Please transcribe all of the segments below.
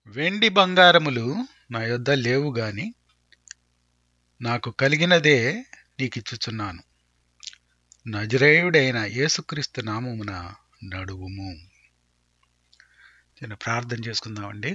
వెండి బంగారములు నా యొద్ద లేవు గాని నాకు కలిగినదే నీకిచ్చుచున్నాను నజరేయుడైన యేసుక్రీస్తు నామమున నడువుము చిన్న ప్రార్థన చేసుకుందామండి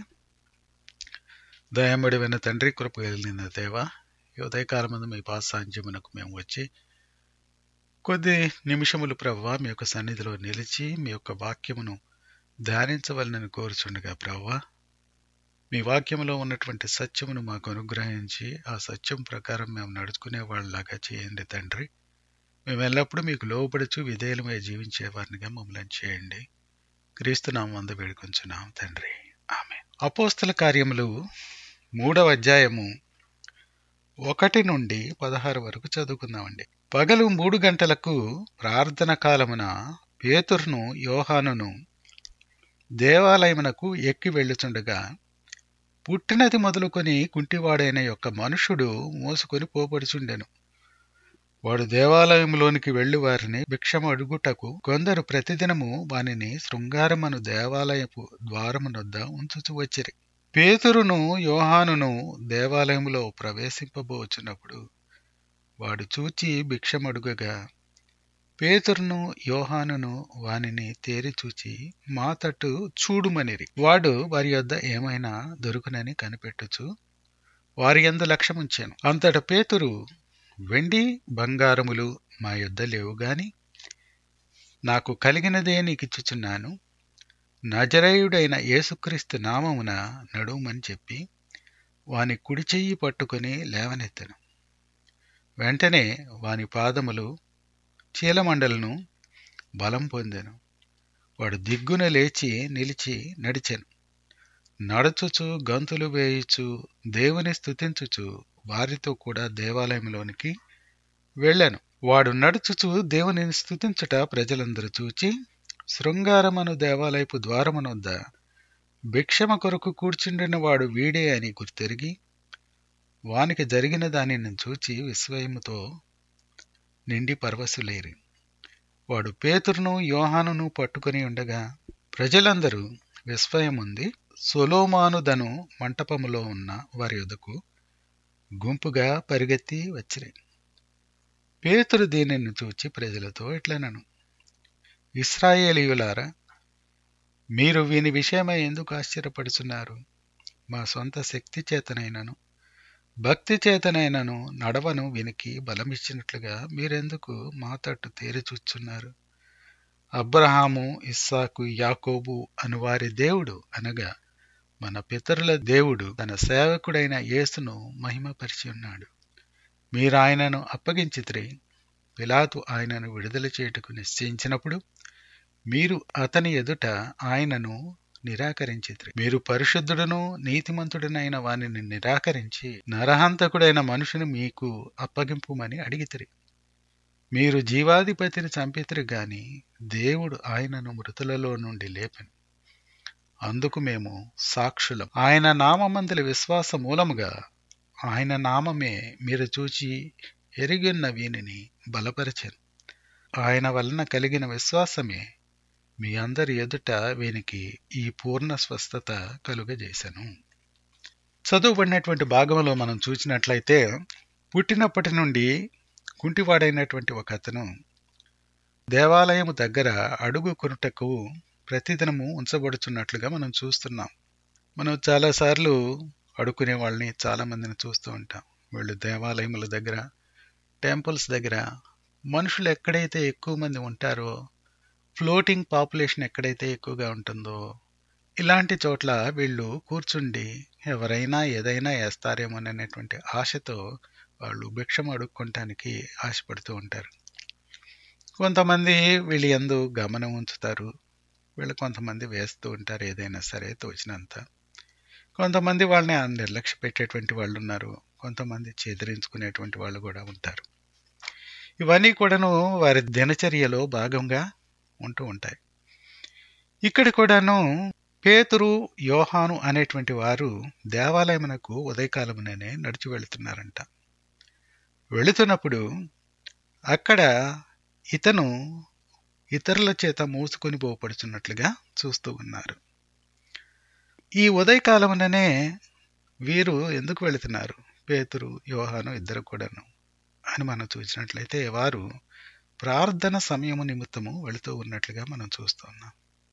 దయమడివైన తండ్రి కృప కలిగిన దేవ ఈ ఉదయకాలం ముందు మీ పాసాంజ్యమునకు మేము వచ్చి కొద్ది నిమిషములు ప్రవ్వ మీ యొక్క సన్నిధిలో నిలిచి మీ యొక్క వాక్యమును ధ్యానించవలనని కోరుచుండగా ప్రవ్వ మీ వాక్యములో ఉన్నటువంటి సత్యమును మాకు అనుగ్రహించి ఆ సత్యం ప్రకారం మేము నడుచుకునే వాళ్ళలాగా చేయండి తండ్రి మేము ఎల్లప్పుడూ మీకు లోబడుచు విధేయులమై జీవించే వారినిగా మమ్మల్ని చేయండి క్రీస్తు నామంద వేడుకొంచున్నాం తండ్రి ఆమె అపోస్తల కార్యములు మూడవ అధ్యాయము ఒకటి నుండి పదహారు వరకు చదువుకుందామండి పగలు మూడు గంటలకు ప్రార్థన కాలమున పేతురును యోహానును దేవాలయమునకు ఎక్కి వెళ్ళుచుండగా పుట్టినది మొదలుకొని కుంటివాడైన యొక్క మనుషుడు మోసుకొని పోబడుచుండెను వాడు దేవాలయంలోనికి వెళ్లి వారిని భిక్షము అడుగుటకు కొందరు ప్రతిదినము వానిని శృంగారమను దేవాలయపు ద్వారమునొద్ద ఉంచుచు వచ్చిరి పేతురును యోహానును దేవాలయములో ప్రవేశింపబోచున్నప్పుడు వాడు చూచి భిక్షమడుగగా పేతురును యోహానును వానిని తేరి చూచి మా తట్టు చూడుమనిరి వాడు వారి యొద్ద ఏమైనా దొరుకునని కనిపెట్టుచు వారి యందు లక్ష్యముంచాను అంతట పేతురు వెండి బంగారములు మా యొద్ద లేవు గాని నాకు కలిగినదే నీకిచ్చుచున్నాను నజరేయుడైన యేసుక్రీస్తు నామమున నడుమని చెప్పి వాని కుడి చెయ్యి పట్టుకుని లేవనెత్తను వెంటనే వాని పాదములు చీలమండలను బలం పొందెను వాడు దిగ్గున లేచి నిలిచి నడిచెను నడుచుచు గంతులు వేయుచు దేవుని స్తుతించుచు వారితో కూడా దేవాలయంలోనికి వెళ్ళాను వాడు నడుచుచు దేవుని స్తుతించుట ప్రజలందరూ చూచి శృంగారమను దేవాలయపు ద్వారమునొద్ద భిక్షమ కొరకు కూర్చుండిన వాడు వీడే అని గుర్తెరిగి వానికి జరిగిన దానిని చూచి విస్మయముతో నిండి పరవశులేరి వాడు పేతురును యోహానును పట్టుకుని ఉండగా ప్రజలందరూ విస్మయముంది సొలోమానుదను మంటపములో ఉన్న వారి యొద్దకు గుంపుగా పరిగెత్తి వచ్చిరి పేతురు దీనిని చూచి ప్రజలతో ఇట్లనను ఇస్రాయేలీయులారా మీరు వీని విషయమై ఎందుకు ఆశ్చర్యపడుచున్నారు మా సొంత శక్తి చేతనైనను భక్తి చేతనైనను నడవను వినికి బలమిచ్చినట్లుగా మీరెందుకు మా తట్టు తేరి చూచున్నారు అబ్రహాము ఇస్సాకు యాకోబు అను వారి దేవుడు అనగా మన పితరుల దేవుడు తన సేవకుడైన యేసును మహిమపరిచి ఉన్నాడు మీరు ఆయనను అప్పగించితిరి పిలాతు ఆయనను విడుదల చేయుటకు నిశ్చయించినప్పుడు మీరు అతని ఎదుట ఆయనను నిరాకరించిత్రి మీరు పరిశుద్ధుడును నీతిమంతుడనైన వానిని నిరాకరించి నరహంతకుడైన మనుషుని మీకు అప్పగింపుమని అడిగితిరి మీరు జీవాధిపతిని చంపితిరి గాని దేవుడు ఆయనను మృతులలో నుండి లేపను అందుకు మేము సాక్షులం ఆయన నామందలి విశ్వాస మూలముగా ఆయన నామమే మీరు చూచి ఎరిగిన్న వీనిని బలపరిచెను ఆయన వలన కలిగిన విశ్వాసమే మీ అందరి ఎదుట వీనికి ఈ పూర్ణ స్వస్థత కలుగజేశాను చదువుబడినటువంటి భాగంలో మనం చూసినట్లయితే పుట్టినప్పటి నుండి కుంటివాడైనటువంటి ఒక అతను దేవాలయము దగ్గర అడుగు కొనుటకు ప్రతిదినము ఉంచబడుచున్నట్లుగా మనం చూస్తున్నాం మనం చాలాసార్లు అడుక్కునే వాళ్ళని చాలామందిని చూస్తూ ఉంటాం వీళ్ళు దేవాలయముల దగ్గర టెంపుల్స్ దగ్గర మనుషులు ఎక్కడైతే ఎక్కువ మంది ఉంటారో ఫ్లోటింగ్ పాపులేషన్ ఎక్కడైతే ఎక్కువగా ఉంటుందో ఇలాంటి చోట్ల వీళ్ళు కూర్చుండి ఎవరైనా ఏదైనా వేస్తారేమో అనేటువంటి ఆశతో వాళ్ళు భిక్షం అడుక్కోవటానికి ఆశపడుతూ ఉంటారు కొంతమంది వీళ్ళు ఎందు గమనం ఉంచుతారు వీళ్ళు కొంతమంది వేస్తూ ఉంటారు ఏదైనా సరే తోచినంత కొంతమంది వాళ్ళని నిర్లక్ష్య పెట్టేటువంటి వాళ్ళు ఉన్నారు కొంతమంది చెదిరించుకునేటువంటి వాళ్ళు కూడా ఉంటారు ఇవన్నీ కూడాను వారి దినచర్యలో భాగంగా ఉంటూ ఉంటాయి ఇక్కడ కూడాను పేతురు యోహాను అనేటువంటి వారు దేవాలయమునకు ఉదయకాలముననే నడిచి వెళుతున్నారంట వెళుతున్నప్పుడు అక్కడ ఇతను ఇతరుల చేత మూసుకొని పోపడుచున్నట్లుగా చూస్తూ ఉన్నారు ఈ ఉదయకాలముననే వీరు ఎందుకు వెళుతున్నారు పేతురు యోహాను ఇద్దరు కూడాను అని మనం చూసినట్లయితే వారు ప్రార్థన సమయము నిమిత్తము వెళుతూ ఉన్నట్లుగా మనం చూస్తున్నాం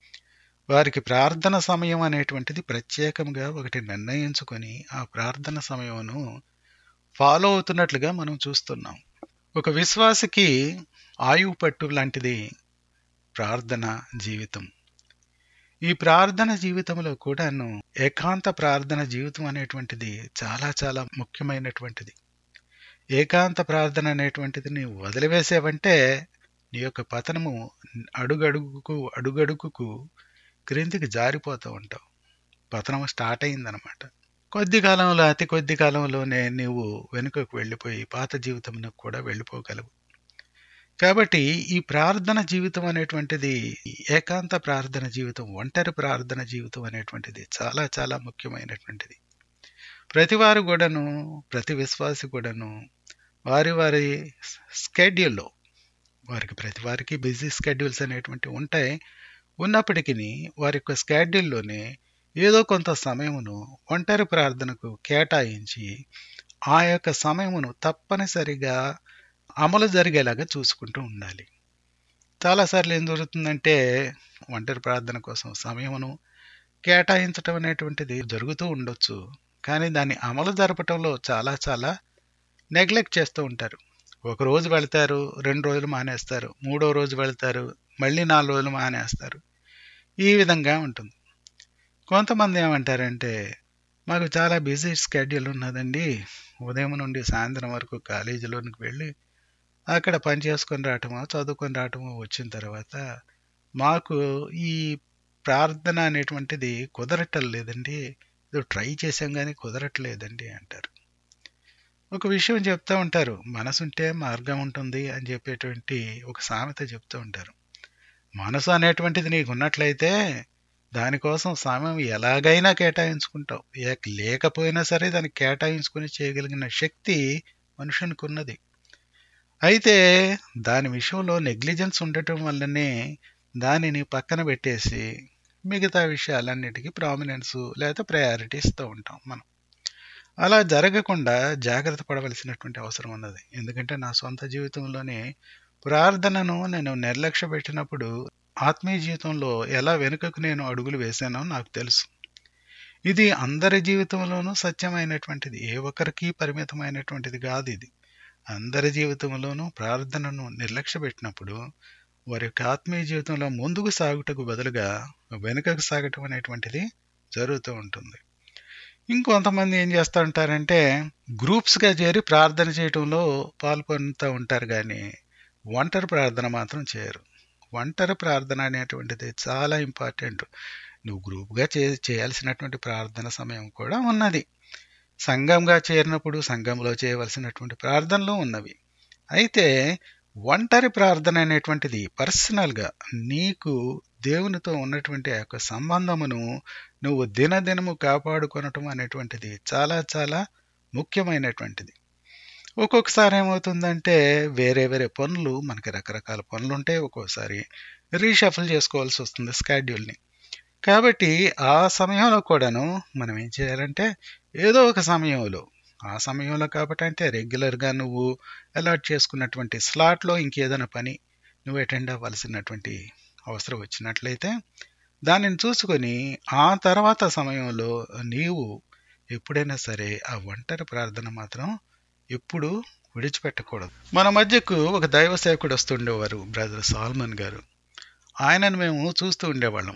వారికి ప్రార్థన సమయం అనేటువంటిది ప్రత్యేకంగా ఒకటి నిర్ణయించుకొని ఆ ప్రార్థన సమయమును ఫాలో అవుతున్నట్లుగా మనం చూస్తున్నాం ఒక విశ్వాసికి ఆయువు పట్టు లాంటిది ప్రార్థన జీవితం ఈ ప్రార్థన జీవితంలో కూడాను ఏకాంత ప్రార్థన జీవితం అనేటువంటిది చాలా చాలా ముఖ్యమైనటువంటిది ఏకాంత ప్రార్థన అనేటువంటిది నీవు వదిలివేసావంటే నీ యొక్క పతనము అడుగడుగుకు అడుగడుగుకు క్రిందికి జారిపోతూ ఉంటావు పతనం స్టార్ట్ అయిందనమాట కొద్ది కాలంలో అతి కొద్ది కాలంలోనే నీవు వెనుకకు వెళ్ళిపోయి పాత జీవితంలో కూడా వెళ్ళిపోగలవు కాబట్టి ఈ ప్రార్థన జీవితం అనేటువంటిది ఏకాంత ప్రార్థన జీవితం ఒంటరి ప్రార్థన జీవితం అనేటువంటిది చాలా చాలా ముఖ్యమైనటువంటిది ప్రతి వారు కూడాను ప్రతి విశ్వాసి కూడాను వారి వారి స్కెడ్యూల్లో వారికి ప్రతి వారికి బిజీ స్కెడ్యూల్స్ అనేటువంటివి ఉంటాయి ఉన్నప్పటికీ వారి యొక్క స్కెడ్యూల్లోనే ఏదో కొంత సమయమును ఒంటరి ప్రార్థనకు కేటాయించి ఆ యొక్క సమయమును తప్పనిసరిగా అమలు జరిగేలాగా చూసుకుంటూ ఉండాలి చాలాసార్లు ఏం జరుగుతుందంటే ఒంటరి ప్రార్థన కోసం సమయమును కేటాయించటం అనేటువంటిది జరుగుతూ ఉండొచ్చు కానీ దాన్ని అమలు జరపటంలో చాలా చాలా నెగ్లెక్ట్ చేస్తూ ఉంటారు ఒక రోజు వెళ్తారు రెండు రోజులు మానేస్తారు మూడో రోజు వెళ్తారు మళ్ళీ నాలుగు రోజులు మానేస్తారు ఈ విధంగా ఉంటుంది కొంతమంది ఏమంటారంటే మాకు చాలా బిజీ స్కెడ్యూల్ ఉన్నదండి ఉదయం నుండి సాయంత్రం వరకు కాలేజీలోనికి వెళ్ళి అక్కడ పని చేసుకొని రావటమో చదువుకొని రావటమో వచ్చిన తర్వాత మాకు ఈ ప్రార్థన అనేటువంటిది కుదరటం లేదండి ఏదో ట్రై చేసాం కానీ కుదరట్లేదండి అంటారు ఒక విషయం చెప్తూ ఉంటారు మనసుంటే మార్గం ఉంటుంది అని చెప్పేటువంటి ఒక సామెత చెప్తూ ఉంటారు మనసు అనేటువంటిది నీకు ఉన్నట్లయితే దానికోసం సమయం ఎలాగైనా కేటాయించుకుంటావు లేకపోయినా సరే దాన్ని కేటాయించుకుని చేయగలిగిన శక్తి మనుషునికి ఉన్నది అయితే దాని విషయంలో నెగ్లిజెన్స్ ఉండటం వల్లనే దానిని పక్కన పెట్టేసి మిగతా విషయాలన్నిటికీ ప్రామినెన్స్ లేదా ప్రయారిటీ ఇస్తూ ఉంటాం మనం అలా జరగకుండా జాగ్రత్త పడవలసినటువంటి అవసరం ఉన్నది ఎందుకంటే నా సొంత జీవితంలోనే ప్రార్థనను నేను నిర్లక్ష్య పెట్టినప్పుడు ఆత్మీయ జీవితంలో ఎలా వెనుకకు నేను అడుగులు వేశానో నాకు తెలుసు ఇది అందరి జీవితంలోనూ సత్యమైనటువంటిది ఏ ఒక్కరికి పరిమితమైనటువంటిది కాదు ఇది అందరి జీవితంలోనూ ప్రార్థనను నిర్లక్ష్య పెట్టినప్పుడు వారి యొక్క ఆత్మీయ జీవితంలో ముందుకు సాగుటకు బదులుగా వెనుకకు సాగటం అనేటువంటిది జరుగుతూ ఉంటుంది ఇంకొంతమంది ఏం చేస్తూ ఉంటారంటే గ్రూప్స్గా చేరి ప్రార్థన చేయటంలో పాల్గొంటూ ఉంటారు కానీ ఒంటరి ప్రార్థన మాత్రం చేయరు ఒంటరి ప్రార్థన అనేటువంటిది చాలా ఇంపార్టెంట్ నువ్వు గ్రూప్గా చే చేయాల్సినటువంటి ప్రార్థన సమయం కూడా ఉన్నది సంఘంగా చేరినప్పుడు సంఘంలో చేయవలసినటువంటి ప్రార్థనలు ఉన్నవి అయితే ఒంటరి ప్రార్థన అనేటువంటిది పర్సనల్గా నీకు దేవునితో ఉన్నటువంటి ఆ యొక్క సంబంధమును నువ్వు దినదినము కాపాడుకొనటం అనేటువంటిది చాలా చాలా ముఖ్యమైనటువంటిది ఒక్కొక్కసారి ఏమవుతుందంటే వేరే వేరే పనులు మనకి రకరకాల పనులు ఉంటాయి ఒక్కోసారి రీషఫల్ చేసుకోవాల్సి వస్తుంది స్కెడ్యూల్ని కాబట్టి ఆ సమయంలో కూడాను మనం ఏం చేయాలంటే ఏదో ఒక సమయంలో ఆ సమయంలో కాబట్టి అంటే రెగ్యులర్గా నువ్వు అలాట్ చేసుకున్నటువంటి స్లాట్లో ఇంకేదైనా పని నువ్వు అటెండ్ అవ్వాల్సినటువంటి అవసరం వచ్చినట్లయితే దానిని చూసుకొని ఆ తర్వాత సమయంలో నీవు ఎప్పుడైనా సరే ఆ ఒంటరి ప్రార్థన మాత్రం ఎప్పుడు విడిచిపెట్టకూడదు మన మధ్యకు ఒక దైవ సేవకుడు వస్తుండేవారు బ్రదర్ సాల్మన్ గారు ఆయనను మేము చూస్తూ ఉండేవాళ్ళం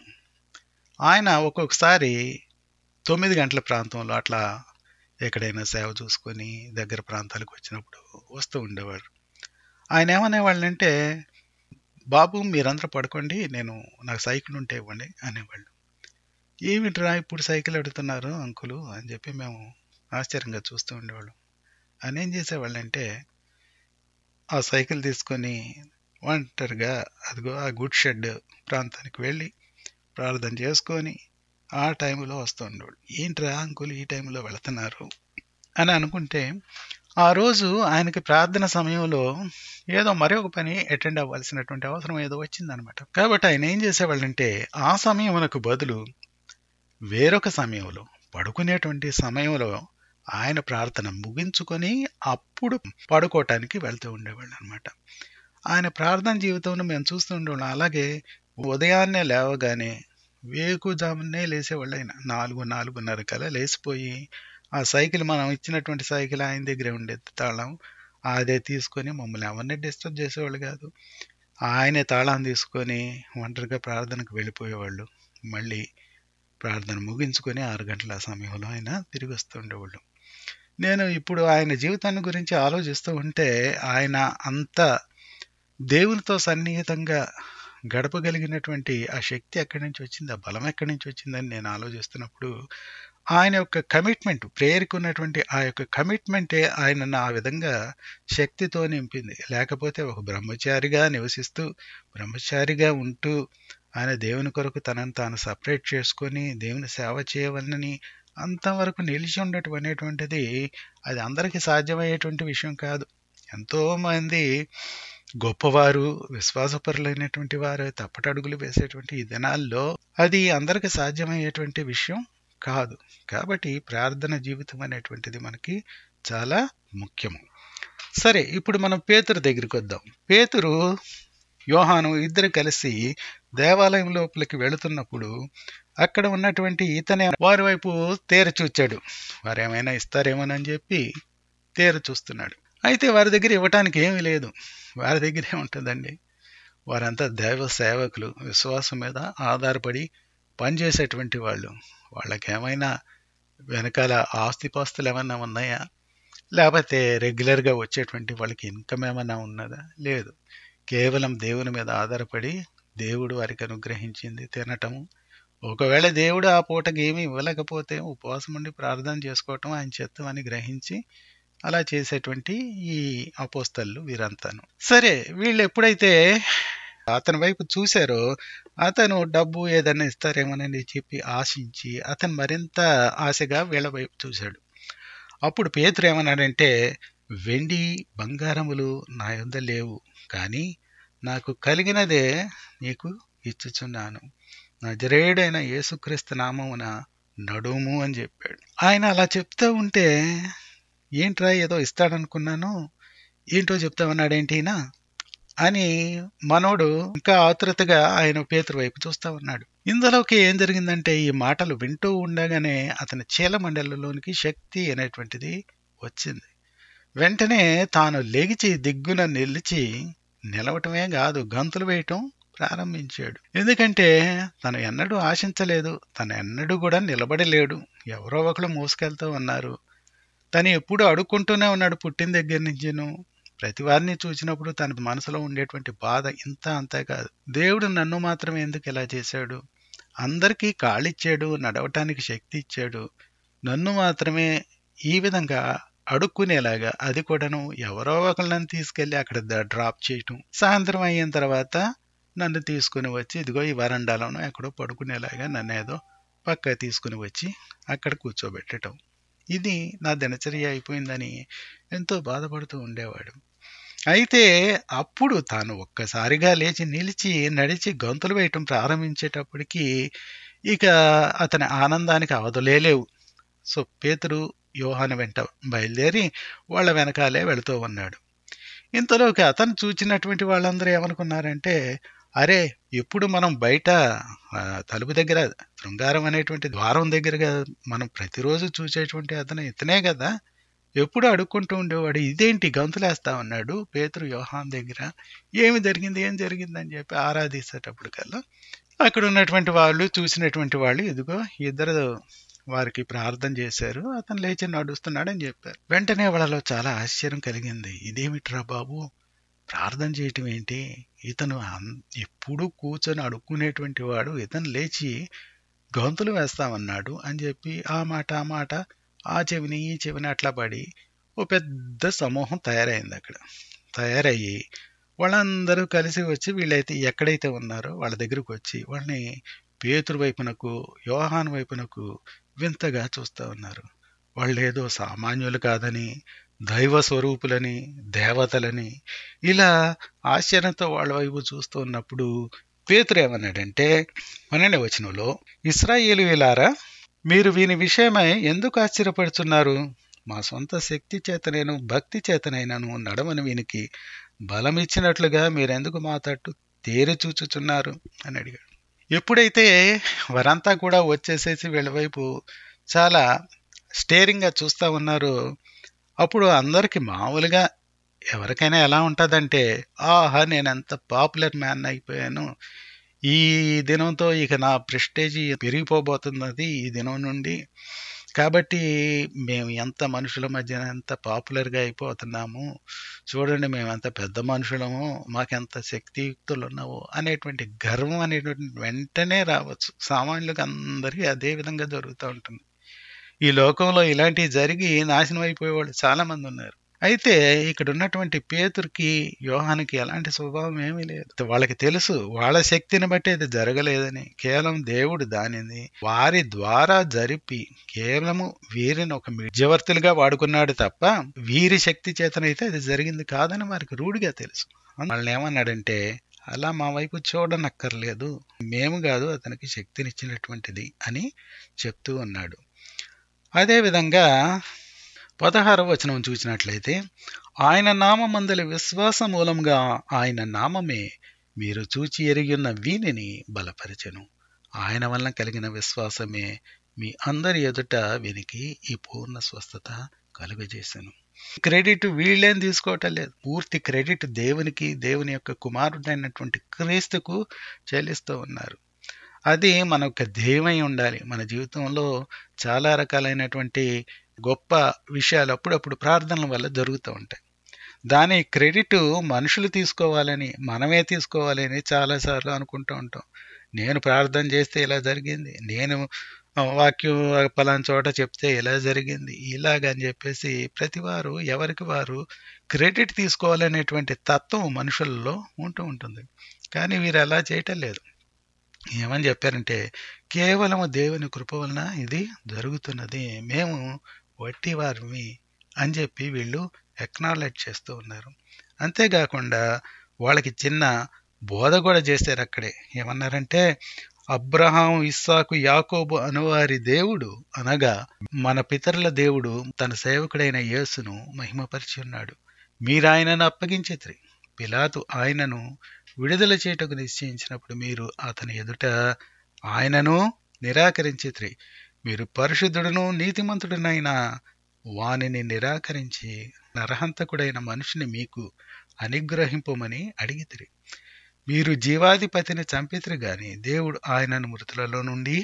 ఆయన ఒక్కొక్కసారి తొమ్మిది గంటల ప్రాంతంలో అట్లా ఎక్కడైనా సేవ చూసుకొని దగ్గర ప్రాంతాలకు వచ్చినప్పుడు వస్తూ ఉండేవాడు ఆయన ఏమనేవాళ్ళంటే బాబు మీరందరూ పడుకోండి నేను నాకు సైకిల్ ఉంటే ఇవ్వండి అనేవాళ్ళు ఏమిట్రా ఇప్పుడు సైకిల్ అడుగుతున్నారు అంకులు అని చెప్పి మేము ఆశ్చర్యంగా చూస్తూ ఉండేవాళ్ళం ఆయన ఏం చేసేవాళ్ళంటే ఆ సైకిల్ తీసుకొని ఒంటరిగా అదిగో ఆ గుడ్ షెడ్ ప్రాంతానికి వెళ్ళి ప్రార్థన చేసుకొని ఆ టైంలో వస్తూ ఉండేవాడు ఏంట్రా అంకుల్ ఈ టైంలో వెళుతున్నారు అని అనుకుంటే ఆ రోజు ఆయనకి ప్రార్థన సమయంలో ఏదో మరి ఒక పని అటెండ్ అవ్వాల్సినటువంటి అవసరం ఏదో వచ్చిందనమాట కాబట్టి ఆయన ఏం చేసేవాళ్ళంటే ఆ సమయమునకు బదులు వేరొక సమయంలో పడుకునేటువంటి సమయంలో ఆయన ప్రార్థన ముగించుకొని అప్పుడు పడుకోవటానికి వెళ్తూ ఉండేవాళ్ళు అనమాట ఆయన ప్రార్థన జీవితంలో మేము చూస్తూ ఉండేవాళ్ళం అలాగే ఉదయాన్నే లేవగానే వేకుజామునే లేసేవాళ్ళు ఆయన నాలుగు నాలుగున్నర కల్లా లేచిపోయి ఆ సైకిల్ మనం ఇచ్చినటువంటి సైకిల్ ఆయన దగ్గరే ఉండేది తాళం అదే తీసుకొని మమ్మల్ని ఎవరిని డిస్టర్బ్ చేసేవాళ్ళు కాదు ఆయనే తాళం తీసుకొని ఒంటరిగా ప్రార్థనకు వెళ్ళిపోయేవాళ్ళు మళ్ళీ ప్రార్థన ముగించుకొని ఆరు గంటల సమయంలో ఆయన తిరిగి వస్తూ ఉండేవాళ్ళు నేను ఇప్పుడు ఆయన జీవితాన్ని గురించి ఆలోచిస్తూ ఉంటే ఆయన అంత దేవునితో సన్నిహితంగా గడపగలిగినటువంటి ఆ శక్తి ఎక్కడి నుంచి వచ్చింది ఆ బలం ఎక్కడి నుంచి వచ్చిందని నేను ఆలోచిస్తున్నప్పుడు ఆయన యొక్క కమిట్మెంట్ ప్రేయర్కి ఉన్నటువంటి ఆ యొక్క కమిట్మెంటే ఆయనను ఆ విధంగా శక్తితో నింపింది లేకపోతే ఒక బ్రహ్మచారిగా నివసిస్తూ బ్రహ్మచారిగా ఉంటూ ఆయన దేవుని కొరకు తనను తాను సపరేట్ చేసుకొని దేవుని సేవ చేయవలనని అంతవరకు నిలిచి ఉండటం అనేటువంటిది అది అందరికీ సాధ్యమయ్యేటువంటి విషయం కాదు ఎంతో మంది గొప్పవారు విశ్వాసపరులైనటువంటి వారు తప్పటడుగులు వేసేటువంటి ఈ దినాల్లో అది అందరికి సాధ్యమయ్యేటువంటి విషయం కాదు కాబట్టి ప్రార్థన జీవితం అనేటువంటిది మనకి చాలా ముఖ్యము సరే ఇప్పుడు మనం పేతురు దగ్గరికి వద్దాం పేతురు యోహాను ఇద్దరు కలిసి దేవాలయం లోపలికి వెళుతున్నప్పుడు అక్కడ ఉన్నటువంటి ఇతనే వారి వైపు తేర చూచాడు వారు ఏమైనా ఇస్తారేమోనని చెప్పి తేర చూస్తున్నాడు అయితే వారి దగ్గర ఇవ్వటానికి ఏమీ లేదు వారి దగ్గర ఏముంటుందండి వారంతా దైవ సేవకులు విశ్వాసం మీద ఆధారపడి పనిచేసేటువంటి వాళ్ళు వాళ్ళకి ఏమైనా వెనకాల ఆస్తిపాస్తులు ఏమైనా ఉన్నాయా లేకపోతే రెగ్యులర్గా వచ్చేటువంటి వాళ్ళకి ఇన్కమ్ ఏమైనా ఉన్నదా లేదు కేవలం దేవుని మీద ఆధారపడి దేవుడు వారికి అనుగ్రహించింది తినటము ఒకవేళ దేవుడు ఆ పూటకి ఏమీ ఇవ్వలేకపోతే ఉపవాసం ఉండి ప్రార్థన చేసుకోవటం ఆయన చెత్తం అని గ్రహించి అలా చేసేటువంటి ఈ అపోస్తళ్ళు వీరంతాను సరే వీళ్ళు ఎప్పుడైతే అతని వైపు చూశారో అతను డబ్బు ఏదైనా ఇస్తారేమోనని చెప్పి ఆశించి అతను మరింత ఆశగా వీళ్ళ వైపు చూశాడు అప్పుడు పేతురు ఏమన్నాడంటే వెండి బంగారములు నా యొద్ద లేవు కానీ నాకు కలిగినదే నీకు ఇచ్చుచున్నాను నజరేడైన యేసుక్రీస్తు నామమున నడుము అని చెప్పాడు ఆయన అలా చెప్తూ ఉంటే ఏంట్రా ఏదో ఇస్తాడనుకున్నాను ఏంటో చెప్తామన్నాడేంటినా అని మనోడు ఇంకా ఆతురతగా ఆయన పేతురు వైపు చూస్తా ఉన్నాడు ఇందులోకి ఏం జరిగిందంటే ఈ మాటలు వింటూ ఉండగానే అతని చీలమండలిలోనికి శక్తి అనేటువంటిది వచ్చింది వెంటనే తాను లెగిచి దిగ్గున నిలిచి నిలవటమే కాదు గంతులు వేయటం ప్రారంభించాడు ఎందుకంటే తను ఎన్నడూ ఆశించలేదు తను ఎన్నడూ కూడా నిలబడలేడు ఎవరో ఒకరు మోసుకెళ్తూ ఉన్నారు తను ఎప్పుడు అడుక్కుంటూనే ఉన్నాడు పుట్టిన దగ్గర నుంచిను ప్రతి వారిని చూసినప్పుడు తన మనసులో ఉండేటువంటి బాధ ఇంత అంతే కాదు దేవుడు నన్ను మాత్రం ఎందుకు ఇలా చేశాడు అందరికీ కాళ్ళిచ్చాడు నడవటానికి శక్తి ఇచ్చాడు నన్ను మాత్రమే ఈ విధంగా అడుక్కునేలాగా అది కూడాను ఎవరో ఒకళ్ళని తీసుకెళ్లి అక్కడ డ్రాప్ చేయటం సాయంత్రం అయిన తర్వాత నన్ను తీసుకుని వచ్చి ఇదిగో ఈ వరండాలోనో ఎక్కడో పడుకునేలాగా నన్ను ఏదో పక్క తీసుకుని వచ్చి అక్కడ కూర్చోబెట్టడం ఇది నా దినచర్య అయిపోయిందని ఎంతో బాధపడుతూ ఉండేవాడు అయితే అప్పుడు తాను ఒక్కసారిగా లేచి నిలిచి నడిచి గొంతులు వేయటం ప్రారంభించేటప్పటికి ఇక అతని ఆనందానికి అవధులేలేవు సో పేతురు యోహాను వెంట బయలుదేరి వాళ్ళ వెనకాలే వెళుతూ ఉన్నాడు ఇంతలోకి అతను చూచినటువంటి వాళ్ళందరూ ఏమనుకున్నారంటే అరే ఎప్పుడు మనం బయట తలుపు దగ్గర శృంగారం అనేటువంటి ద్వారం దగ్గరగా మనం ప్రతిరోజు చూసేటువంటి అతను ఇతనే కదా ఎప్పుడు అడుక్కుంటూ ఉండేవాడు ఇదేంటి గంతులేస్తా ఉన్నాడు పేతురు యోహాన్ దగ్గర ఏమి జరిగింది ఏం జరిగింది అని చెప్పి ఆరాధిస్తేటప్పుడు కల్లా అక్కడ ఉన్నటువంటి వాళ్ళు చూసినటువంటి వాళ్ళు ఇదిగో ఇద్దరు వారికి ప్రార్థన చేశారు అతను లేచి నడుస్తున్నాడని చెప్పారు వెంటనే వాళ్ళలో చాలా ఆశ్చర్యం కలిగింది ఇదేమిట్రా బాబు ప్రార్థన చేయటం ఏంటి ఇతను ఎప్పుడు కూర్చొని అడుక్కునేటువంటి వాడు ఇతను లేచి గొంతులు వేస్తామన్నాడు అని చెప్పి ఆ మాట ఆ మాట ఆ చెవిని ఈ చెవిని అట్లా పడి ఓ పెద్ద సమూహం తయారైంది అక్కడ తయారయ్యి వాళ్ళందరూ కలిసి వచ్చి వీళ్ళైతే ఎక్కడైతే ఉన్నారో వాళ్ళ దగ్గరకు వచ్చి వాళ్ళని పేతురు వైపునకు యోహాన్ వైపునకు వింతగా చూస్తూ ఉన్నారు వాళ్ళు ఏదో సామాన్యులు కాదని దైవ స్వరూపులని దేవతలని ఇలా ఆశ్చర్యంతో వాళ్ళ వైపు చూస్తూ ఉన్నప్పుడు పేతురు ఏమన్నాడంటే పన్నెండవ వచనంలో ఇస్రాయేలులారా మీరు వీని విషయమై ఎందుకు ఆశ్చర్యపడుతున్నారు మా సొంత శక్తి చేతనేను భక్తి చేతనైనను నడవని వీనికి బలమిచ్చినట్లుగా మీరెందుకు మా తట్టు తేరి చూచుచున్నారు అని అడిగాడు ఎప్పుడైతే వారంతా కూడా వచ్చేసేసి వీళ్ళ వైపు చాలా స్టేరింగ్గా చూస్తూ ఉన్నారో అప్పుడు అందరికి మామూలుగా ఎవరికైనా ఎలా ఉంటుందంటే ఆహా నేను ఎంత పాపులర్ మ్యాన్ అయిపోయాను ఈ దినంతో ఇక నా ప్రెస్టేజీ పెరిగిపోబోతున్నది ఈ దినం నుండి కాబట్టి మేము ఎంత మనుషుల మధ్య ఎంత పాపులర్గా అయిపోతున్నాము చూడండి మేము ఎంత పెద్ద మనుషులము మాకెంత శక్తియుక్తులు ఉన్నావు అనేటువంటి గర్వం అనేటువంటి వెంటనే రావచ్చు సామాన్యులకు అందరికీ అదే విధంగా జరుగుతూ ఉంటుంది ఈ లోకంలో ఇలాంటివి జరిగి నాశనం అయిపోయేవాళ్ళు చాలా మంది ఉన్నారు అయితే ఇక్కడ ఉన్నటువంటి పేతురికి యోహానికి ఎలాంటి స్వభావం ఏమీ లేదు వాళ్ళకి తెలుసు వాళ్ళ శక్తిని బట్టి అది జరగలేదని కేవలం దేవుడు దానిని వారి ద్వారా జరిపి కేవలము వీరిని ఒక మధ్యవర్తులుగా వాడుకున్నాడు తప్ప వీరి శక్తి చేతనైతే అది జరిగింది కాదని వారికి రూఢిగా తెలుసు వాళ్ళని ఏమన్నాడంటే అలా మా వైపు చూడనక్కర్లేదు మేము కాదు అతనికి శక్తినిచ్చినటువంటిది అని చెప్తూ ఉన్నాడు అదేవిధంగా పదహారవ వచనం చూసినట్లయితే ఆయన నామందలి విశ్వాస మూలంగా ఆయన నామమే మీరు చూచి ఎరిగిన్న వీనిని బలపరచెను ఆయన వలన కలిగిన విశ్వాసమే మీ అందరి ఎదుట వీనికి ఈ పూర్ణ స్వస్థత కలుగజేశాను క్రెడిట్ వీళ్ళేం తీసుకోవటం లేదు పూర్తి క్రెడిట్ దేవునికి దేవుని యొక్క కుమారుడైనటువంటి క్రీస్తుకు చెల్లిస్తూ ఉన్నారు అది మన యొక్క ధ్యేయమై ఉండాలి మన జీవితంలో చాలా రకాలైనటువంటి గొప్ప విషయాలు అప్పుడప్పుడు ప్రార్థనల వల్ల జరుగుతూ ఉంటాయి దాని క్రెడిట్ మనుషులు తీసుకోవాలని మనమే తీసుకోవాలని చాలాసార్లు అనుకుంటూ ఉంటాం నేను ప్రార్థన చేస్తే ఇలా జరిగింది నేను వాక్యం పలానా చోట చెప్తే ఇలా జరిగింది ఇలాగని చెప్పేసి ప్రతి వారు ఎవరికి వారు క్రెడిట్ తీసుకోవాలనేటువంటి తత్వం మనుషుల్లో ఉంటూ ఉంటుంది కానీ వీరు అలా చేయటం లేదు ఏమని చెప్పారంటే కేవలం దేవుని కృప వలన ఇది జరుగుతున్నది మేము వట్టి వారిమి అని చెప్పి వీళ్ళు ఎక్నాలెడ్జ్ చేస్తూ ఉన్నారు అంతేకాకుండా వాళ్ళకి చిన్న బోధ కూడా చేశారు అక్కడే ఏమన్నారంటే అబ్రహాం ఇస్సాకు యాకోబు అనువారి దేవుడు అనగా మన పితరుల దేవుడు తన సేవకుడైన యేసును మహిమపరిచి ఉన్నాడు మీరు ఆయనను అప్పగించిత్రి పిలాతు ఆయనను విడుదల చేయటకు నిశ్చయించినప్పుడు మీరు అతని ఎదుట ఆయనను నిరాకరించిత్రి మీరు పరిశుద్ధుడును నీతిమంతుడునైన వానిని నిరాకరించి నరహంతకుడైన మనిషిని మీకు అనుగ్రహింపమని అడిగితిరి మీరు జీవాధిపతిని చంపితిరి గాని దేవుడు ఆయనను మృతులలో నుండి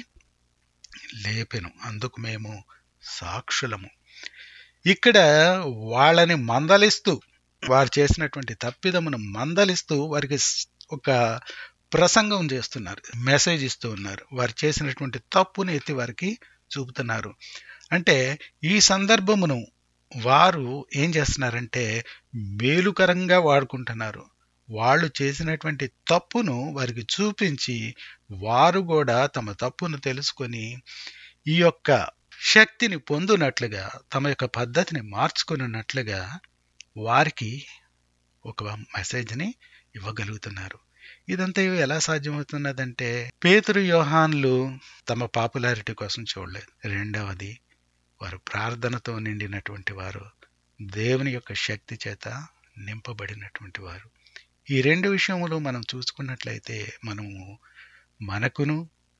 లేపెను అందుకు మేము సాక్షులము ఇక్కడ వాళ్ళని మందలిస్తూ వారు చేసినటువంటి తప్పిదమును మందలిస్తూ వారికి ఒక ప్రసంగం చేస్తున్నారు మెసేజ్ ఇస్తూ ఉన్నారు వారు చేసినటువంటి తప్పుని ఎత్తి వారికి చూపుతున్నారు అంటే ఈ సందర్భమును వారు ఏం చేస్తున్నారంటే మేలుకరంగా వాడుకుంటున్నారు వాళ్ళు చేసినటువంటి తప్పును వారికి చూపించి వారు కూడా తమ తప్పును తెలుసుకొని ఈ యొక్క శక్తిని పొందునట్లుగా తమ యొక్క పద్ధతిని మార్చుకున్నట్లుగా వారికి ఒక మెసేజ్ని ఇవ్వగలుగుతున్నారు ఇదంతా ఎలా సాధ్యమవుతున్నదంటే పేతురు యోహాన్లు తమ పాపులారిటీ కోసం చూడలేదు రెండవది వారు ప్రార్థనతో నిండినటువంటి వారు దేవుని యొక్క శక్తి చేత నింపబడినటువంటి వారు ఈ రెండు విషయములు మనం చూసుకున్నట్లయితే మనము మనకును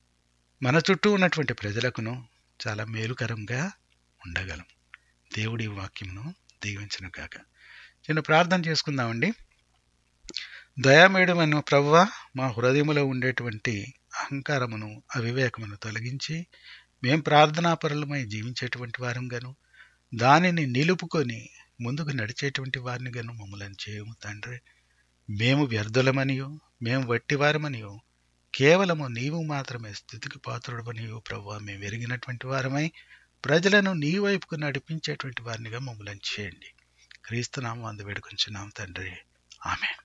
మన చుట్టూ ఉన్నటువంటి ప్రజలకును చాలా మేలుకరంగా ఉండగలం దేవుడి వాక్యమును దీవించను కాక చిన్న ప్రార్థన చేసుకుందామండి దయామేడమను ప్రవ్వ మా హృదయములో ఉండేటువంటి అహంకారమును అవివేకమును తొలగించి మేం ప్రార్థనాపరులమై జీవించేటువంటి వారంగాను దానిని నిలుపుకొని ముందుకు నడిచేటువంటి వారిని గాను మమ్మల్ని చేయము తండ్రి మేము వ్యర్థులమనియో మేము వట్టివారమనియో కేవలము నీవు మాత్రమే స్థుతికి పాత్రుడమనియో ప్రవ్వ మేము ఎరిగినటువంటి వారమై ప్రజలను నీ వైపుకు నడిపించేటువంటి వారినిగా మమ్మల్ని చేయండి క్రీస్తునామం అందు వేడుకొంచున్నాం తండ్రి ఆమె